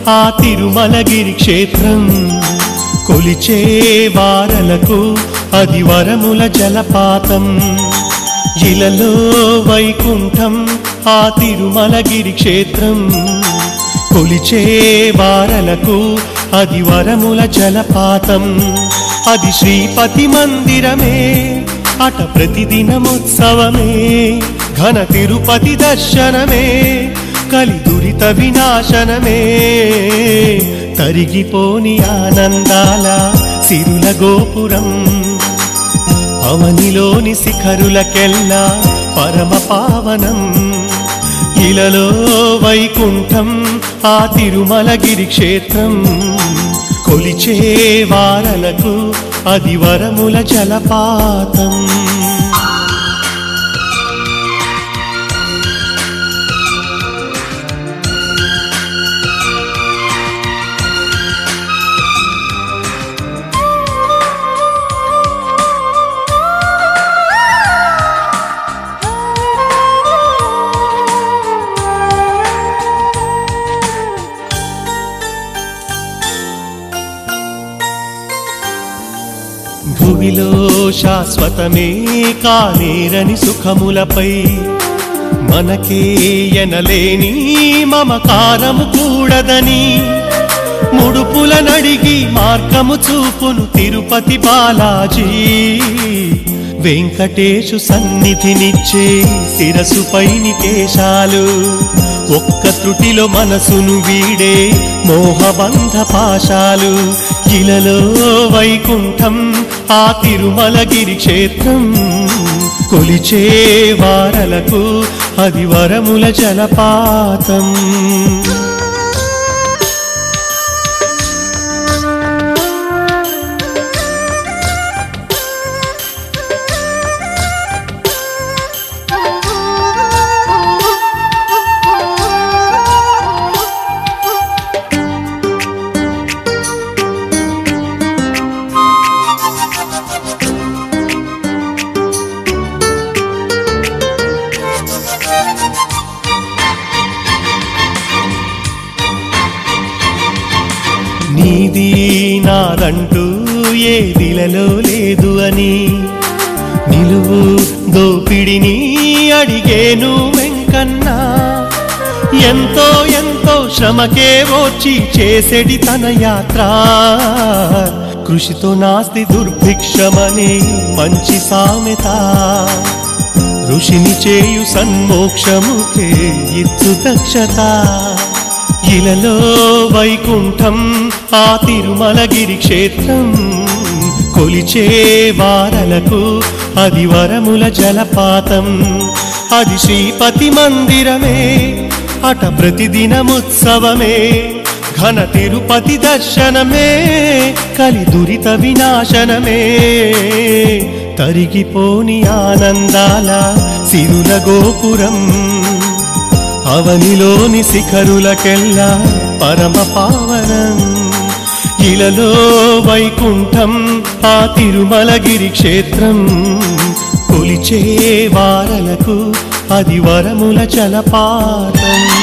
ఆ తిరుమలగిరి క్షేత్రం కొలిచే వారలకు అది వరముల జలపాతం ఇలలో వైకుంఠం ఆ తిరుమలగిరి క్షేత్రం కొలిచే వారలకు అది వరముల జలపాతం అది శ్రీపతి మందిరమే అట ప్రతిదినముత్సవమే ఘన తిరుపతి దర్శనమే కలి దురిత వినాశనమే తరిగిపోని ఆనందాల సిరుల గోపురం అవనిలోని శిఖరులకెల్లా పరమ పావనం ఇలలో వైకుంఠం ఆ తిరుమలగిరి క్షేత్రం కొలిచే వారలకు అది వరముల జలపాతం భువిలో శాశ్వతమే కానేరని సుఖములపై మనకే ఎనలేని మమకారము కూడదని ముడుపుల నడిగి మార్గము చూపును తిరుపతి బాలాజీ వెంకటేశు సన్నిధినిచ్చే శిరసుపై నికేశాలు ఒక్క త్రుటిలో మనసును వీడే మోహబంధ పాశాలు ఇలలో వైకుంఠం ఆ తిరుమలగిరి క్షేత్రం కొలిచే వారలకు అది వరముల జలపాతం నీది నాదంటూ ఏదిలలో లేదు అని నిలువు దోపిడిని అడిగేను వెంకన్నా ఎంతో ఎంతో శ్రమకే వచ్చి చేసేటి తన యాత్ర కృషితో నాస్తి దుర్భిక్షమనే మంచి సామెత ఋషిని చేయు సన్మోక్షముకే ఇచ్చు దక్షత ఇలలో వైకుంఠం ఆ తిరుమలగిరి క్షేత్రం కొలిచే వారలకు అది వరముల జలపాతం అది శ్రీపతి మందిరమే అట ప్రతిదినముత్సవమే ఘన తిరుపతి దర్శనమే కలి దురిత వినాశనమే తరిగిపోని ఆనందాల సిరుల గోపురం అవనిలోని శిఖరులకెల్లా పరమ పావనం ఇలలో వైకుంఠం ఆ తిరుమలగిరి క్షేత్రం కొలిచే వారలకు అది వరముల జలపాతం